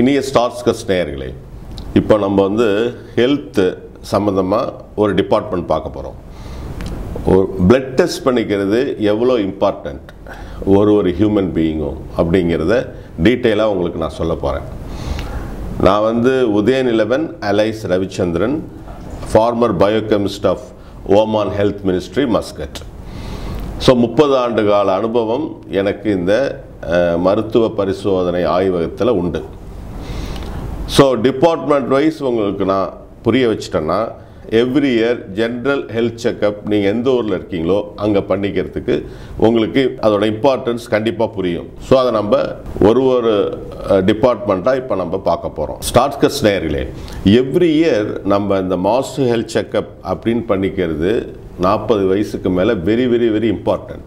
இனிய ஸ்டார்ஸ் கஸ்ட் நேயர்களே இப்போ நம்ம வந்து ஹெல்த்து சம்மந்தமாக ஒரு டிபார்ட்மெண்ட் பார்க்க போகிறோம் ஒரு பிளட் டெஸ்ட் பண்ணிக்கிறது எவ்வளோ இம்பார்ட்டண்ட் ஒரு ஒரு ஹியூமன் பீயிங்கும் அப்படிங்கிறத டீட்டெயிலாக உங்களுக்கு நான் சொல்ல போகிறேன் நான் வந்து Udayanilavan alias Ravichandran former biochemist of Oman health ministry Muscat so முப்பது ஆண்டு கால அனுபவம் எனக்கு இந்த அஹ், மருத்துவ பரிசோதனை ஆய்வகத்தில் உண்டு ஸோ டிபார்ட்மெண்ட் வைஸ் உங்களுக்கு நான் புரிய வச்சிட்டேன்னா every year general health checkup நீங்கள் எந்த ஊரில் இருக்கீங்களோ அங்கே பண்ணிக்கிறதுக்கு உங்களுக்கு அதோட இம்பார்ட்டன்ஸ் கண்டிப்பாக புரியும் ஸோ அதை நம்ம ஒரு ஒரு டிபார்ட்மெண்ட்டாக இப்போ நம்ம பார்க்க போகிறோம் ஸ்டார்ட்கஸ் நேயர்களே எவ்ரி இயர் நம்ம இந்த மாஸ்டர் ஹெல்த் செக்கப் அப்படின்னு பண்ணிக்கிறது நாற்பது வயசுக்கு மேலே வெரி வெரி வெரி இம்பார்ட்டண்ட்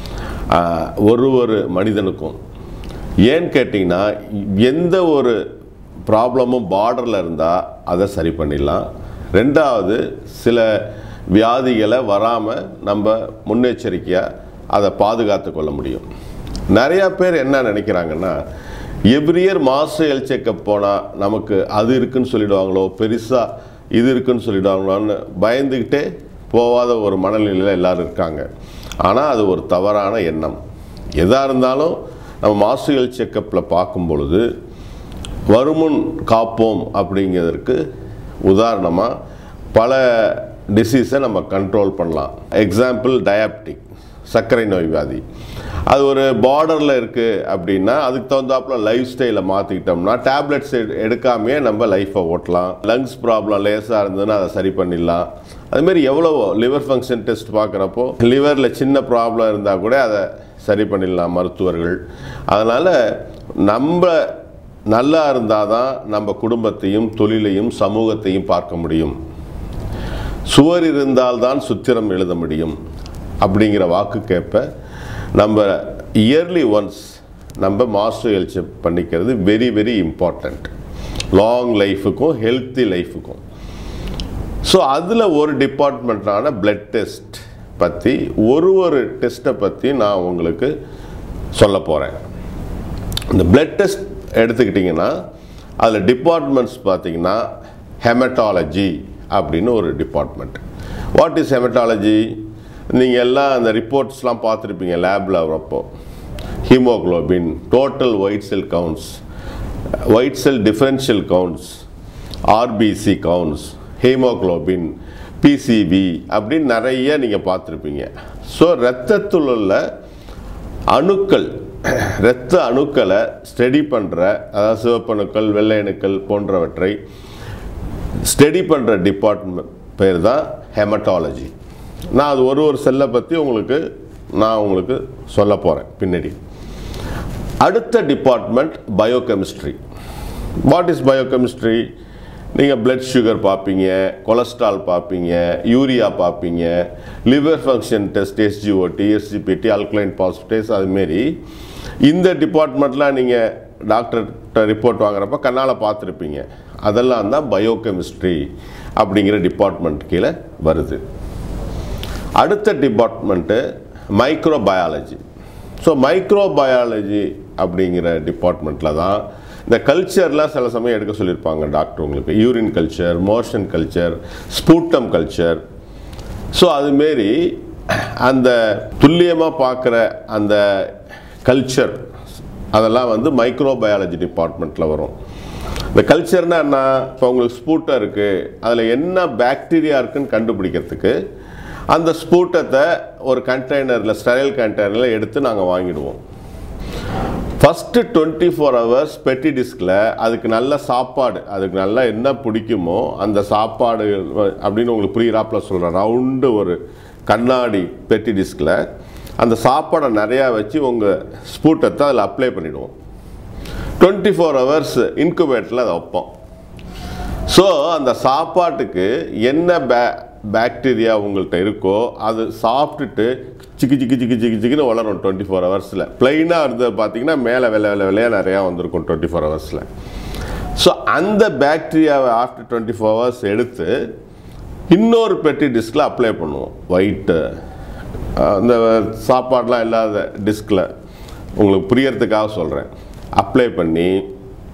ஒரு ஒரு மனிதனுக்கும் ஏன்னு கேட்டிங்கன்னா எந்த ஒரு ப்ராப்ளமும் பார்டரில் இருந்தால் அதை சரி பண்ணிடலாம் ரெண்டாவது சில வியாதிகளை வராமல் நம்ம முன்னெச்சரிக்கையாக அதை பாதுகாத்து கொள்ள முடியும் நிறையா பேர் என்ன நினைக்கிறாங்கன்னா every year master health checkup போனால் நமக்கு அது இருக்குன்னு சொல்லிடுவாங்களோ பெருசாக இது இருக்குன்னு சொல்லிடுவாங்களோன்னு பயந்துக்கிட்டே போகாத ஒரு மனநிலையில் எல்லாரும் இருக்காங்க ஆனால் அது ஒரு தவறான எண்ணம் எதாக இருந்தாலும் நம்ம மாஸ்டர் ஹெல்த் செக்கப்பில் பார்க்கும் பொழுது வருமுன் காப்போம் அப்படிங்கிறதுக்கு உதாரணமாக பல டிசீஸை நம்ம கண்ட்ரோல் பண்ணலாம் எக்ஸாம்பிள் டயாபெட்டிக் சர்க்கரை நோய் வியாதி அது ஒரு பார்டரில் இருக்குது அப்படின்னா அதுக்கு தகுந்தாப்புல லைஃப் ஸ்டைலை மாற்றிக்கிட்டோம்னா டேப்லெட்ஸ் எடுக்காமையே நம்ம லைஃப்பை ஓட்டலாம் லங்ஸ் ப்ராப்ளம் லேசாக இருந்ததுன்னா அதை சரி பண்ணிடலாம் அதுமாரி எவ்வளவோ லிவர் ஃபங்க்ஷன் டெஸ்ட் பார்க்குறப்போ லிவரில் சின்ன ப்ராப்ளம் இருந்தால் கூட அதை சரி பண்ணிடலாம் மருத்துவர்கள் அதனால் நம்ம நல்லா இருந்தால் தான் நம்ம குடும்பத்தையும் தொழிலையும் சமூகத்தையும் பார்க்க முடியும் சுவர் இருந்தால்தான் சுத்திரம் எழுத முடியும் அப்படிங்கிற வாக்குக்கேற்ப நம்ம இயர்லி ஒன்ஸ் நம்ம மாஸ்டர் ஹெல்த் செக் பண்ணிக்கிறது வெரி வெரி இம்பார்ட்டண்ட் லாங் லைஃபுக்கும் ஹெல்த்தி லைஃபுக்கும் ஸோ அதில் ஒரு டிபார்ட்மெண்ட்டான பிளட் டெஸ்ட் பற்றி ஒரு ஒரு டெஸ்ட்டை பற்றி நான் உங்களுக்கு சொல்ல போகிறேன் இந்த பிளட் டெஸ்ட் எடுத்துக்கிட்டிங்கன்னா அதில் டிபார்ட்மெண்ட்ஸ் பார்த்தீங்கன்னா ஹெமட்டாலஜி அப்படின்னு ஒரு டிபார்ட்மெண்ட் வாட் இஸ் ஹெமட்டாலஜி நீங்கள் எல்லாம் அந்த ரிப்போர்ட்ஸ்லாம் பார்த்துருப்பீங்க லேபில் வரப்போ haemoglobin total white cell counts white cell differential counts RBC counts haemoglobin PCV அப்படின்னு நிறைய நீங்கள் பார்த்துருப்பீங்க ஸோ இரத்தத்தில் உள்ள அணுக்கள் இரத்த அணுக்களை ஸ்டடி பண்ணுற அதாவது சிவப்பணுக்கள் வெள்ளை அணுக்கள் போன்றவற்றை ஸ்டடி பண்ணுற டிபார்ட்மெண்ட் பேர் தான் ஹெமட்டாலஜி நான் அது ஒரு ஒரு செல்லை பற்றி உங்களுக்கு நான் உங்களுக்கு சொல்ல போகிறேன் பின்னாடி அடுத்த department biochemistry what is biochemistry நீங்கள் பிளட் சுகர் பார்ப்பீங்க கொலஸ்ட்ரால் பார்ப்பீங்க யூரியா பார்ப்பீங்க liver function test SGOT SGPT alkaline phosphatase அதுமாரி இந்த டிபார்ட்மெண்ட்டில் நீங்கள் டாக்டர்கிட்ட ரிப்போர்ட் வாங்குறப்ப கண்ணால் பார்த்துருப்பீங்க அதெல்லாம் தான் பயோகெமிஸ்ட்ரி அப்படிங்கிற டிபார்ட்மெண்ட் கீழே வருது அடுத்த டிபார்ட்மெண்ட்டு மைக்ரோபயாலஜி ஸோ மைக்ரோபயாலஜி அப்படிங்கிற டிபார்ட்மெண்ட்டில் தான் இந்த கல்ச்சர்லாம் சில சமயம் எடுக்க சொல்லியிருப்பாங்க டாக்டர் உங்களுக்கு urine culture motion culture sputum culture so அதுமாரி அந்த துல்லியமாக பார்க்குற அந்த கல்ச்சர் அதெல்லாம் வந்து மைக்ரோபயாலஜி டிபார்ட்மெண்ட்டில் வரும் இந்த கல்ச்சர்னா என்ன இப்போ உங்களுக்கு ஸ்பூட்டம் இருக்குது அதில் என்ன பாக்டீரியா இருக்குன்னு கண்டுபிடிக்கிறதுக்கு அந்த ஸ்பூட்டத்தை ஒரு கண்டெய்னரில் ஸ்டெரைல் கண்டெய்னரில் எடுத்து நாங்கள் வாங்கிடுவோம் ஃபஸ்ட்டு டுவெண்ட்டி ஃபோர் ஹவர்ஸ் பெட்டி டிஸ்கில் அதுக்கு நல்ல சாப்பாடு அதுக்கு நல்லா என்ன பிடிக்குமோ அந்த சாப்பாடு அப்படின்னு உங்களுக்கு புரியிறாப்பில் சொல்கிறேன் ரவுண்டு ஒரு கண்ணாடி பெட்டி டிஸ்கில் அந்த சாப்பாடை நிறையா வச்சு உங்கள் ஸ்பூட்டத்தை அதில் அப்ளை பண்ணிவிடுவோம் டுவெண்ட்டி ஃபோர் ஹவர்ஸ் இன்குபேட்டரில் அதை வைப்போம் ஸோ அந்த சாப்பாட்டுக்கு என்ன பே பாக்டீரியா உங்கள்கிட்ட இருக்கோ அது சாப்பிட்டுட்டு சிக்கி சிக்கி சிக்கி சிக்கி சிக்கின்னு வளரும் டுவெண்ட்டி ஃபோர் ஹவர்ஸில் ப்ளைனாக இருந்தது பார்த்தீங்கன்னா மேலே வெள்ளை வெள்ளை வெள்ளையாக நிறையா வந்திருக்கும் டுவெண்ட்டி ஃபோர் ஹவர்ஸில் ஸோ அந்த பாக்டீரியாவை ஆஃப்டர் டுவெண்ட்டி ஃபோர் ஹவர்ஸ் எடுத்து இன்னொரு பெட்டி டிஸ்கில் அப்ளை பண்ணுவோம் ஒயிட்டு அந்த சாப்பாடெலாம் இல்லாத டிஸ்கில் உங்களுக்கு புரியறதுக்காக சொல்கிறேன் அப்ளை பண்ணி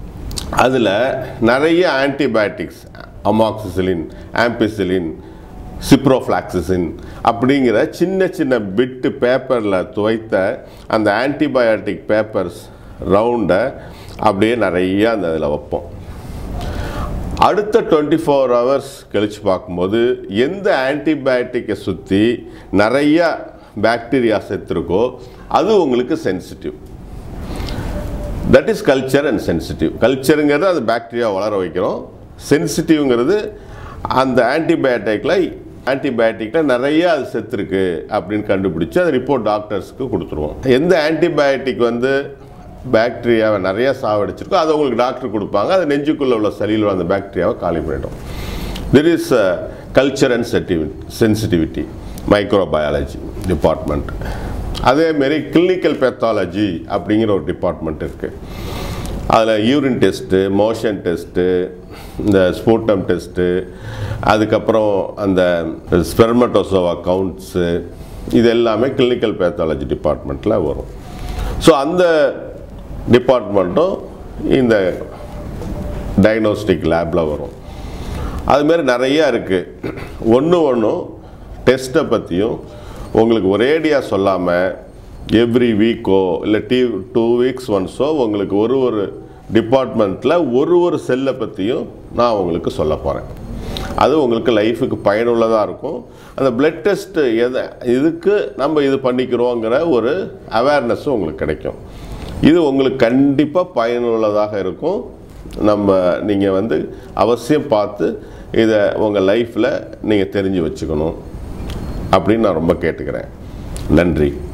அதில் நிறைய ஆன்டிபயோட்டிக்ஸ் அமாக்சிசிலின் ஆம்பிசிலின் சிப்ரோஃப்ளாக்சிசின் அப்படிங்கிற சின்ன சின்ன பிட்டு பேப்பரில் துவைத்த அந்த ஆன்டிபயோட்டிக் பேப்பர்ஸ் ரவுண்டை அப்படியே நிறைய அந்த இதில் வைப்போம் அடுத்த டுவெண்ட்டி ஃபோர் ஹவர்ஸ் கழித்து பார்க்கும்போது எந்த ஆன்டிபயோட்டிக்கை சுற்றி நிறைய பாக்டீரியா செத்துருக்கோ அது உங்களுக்கு sensitive that is culture and sensitive கல்ச்சருங்கிறது அது பாக்டீரியா வளர வைக்கிறோம் சென்சிட்டிவ்ங்கிறது அந்த ஆன்டிபயோட்டிக்கில் ஆன்டிபயோட்டிக்கில் நிறைய அது செத்துருக்கு அப்படின்னு கண்டுபிடிச்சு அது ரிப்போர்ட் டாக்டர்ஸ்க்கு கொடுத்துருவோம் எந்த ஆன்டிபயோட்டிக் வந்து பாக்டீரியாவை நிறைய சாவடிச்சிருக்கோ அதை உங்களுக்கு டாக்டர் கொடுப்பாங்க அது நெஞ்சுக்குள்ளே உள்ள சளியில் உள்ள அந்த பாக்டீரியாவை காலி பண்ணிடும் தெர் இஸ் கல்ச்சர் அண்ட் செட்டிவ் சென்சிட்டிவிட்டி மைக்ரோபயாலஜி டிபார்ட்மெண்ட் அதேமாரி கிளினிக்கல் பெத்தாலஜி அப்படிங்கிற ஒரு டிபார்ட்மெண்ட் இருக்குது அதில் யூரின் டெஸ்ட்டு மோஷன் டெஸ்ட்டு இந்த ஸ்பூட்டம் டெஸ்ட்டு அதுக்கப்புறம் அந்த ஸ்பெர்மட்டோசோவா கவுண்ட்ஸு இது எல்லாமே கிளினிக்கல் பேத்தாலஜி டிபார்ட்மெண்ட்டில் வரும் ஸோ அந்த டிபார்ட்மெண்ட்டும் இந்த டயக்னோஸ்டிக் லேபில் வரும் அதுமாரி நிறையா இருக்குது ஒன்று ஒன்றும் டெஸ்ட்டை பற்றியும் உங்களுக்கு ஒரேடியாக சொல்லாமல் எவ்ரி வீக்கோ இல்லை டீ டூ வீக்ஸ் ஒன்ஸோ உங்களுக்கு ஒரு ஒரு டிபார்ட்மெண்ட்டில் ஒரு ஒரு செல்லை பற்றியும் நான் உங்களுக்கு சொல்ல போகிறேன் அது உங்களுக்கு லைஃபுக்கு பயனுள்ளதாக இருக்கும் அந்த பிளட் டெஸ்ட்டு எதை இதுக்கு நம்ம இது பண்ணிக்கிறோங்கிற ஒரு அவேர்னஸும் உங்களுக்கு கிடைக்கும் இது உங்களுக்கு கண்டிப்பாக பயனுள்ளதாக இருக்கும் நம்ம நீங்கள் வந்து அவசியம் பார்த்து இதை உங்கள் லைஃப்பில் நீங்கள் தெரிஞ்சு வச்சுக்கணும் அப்படின்னு நான் ரொம்ப கேட்டுக்கிறேன் நன்றி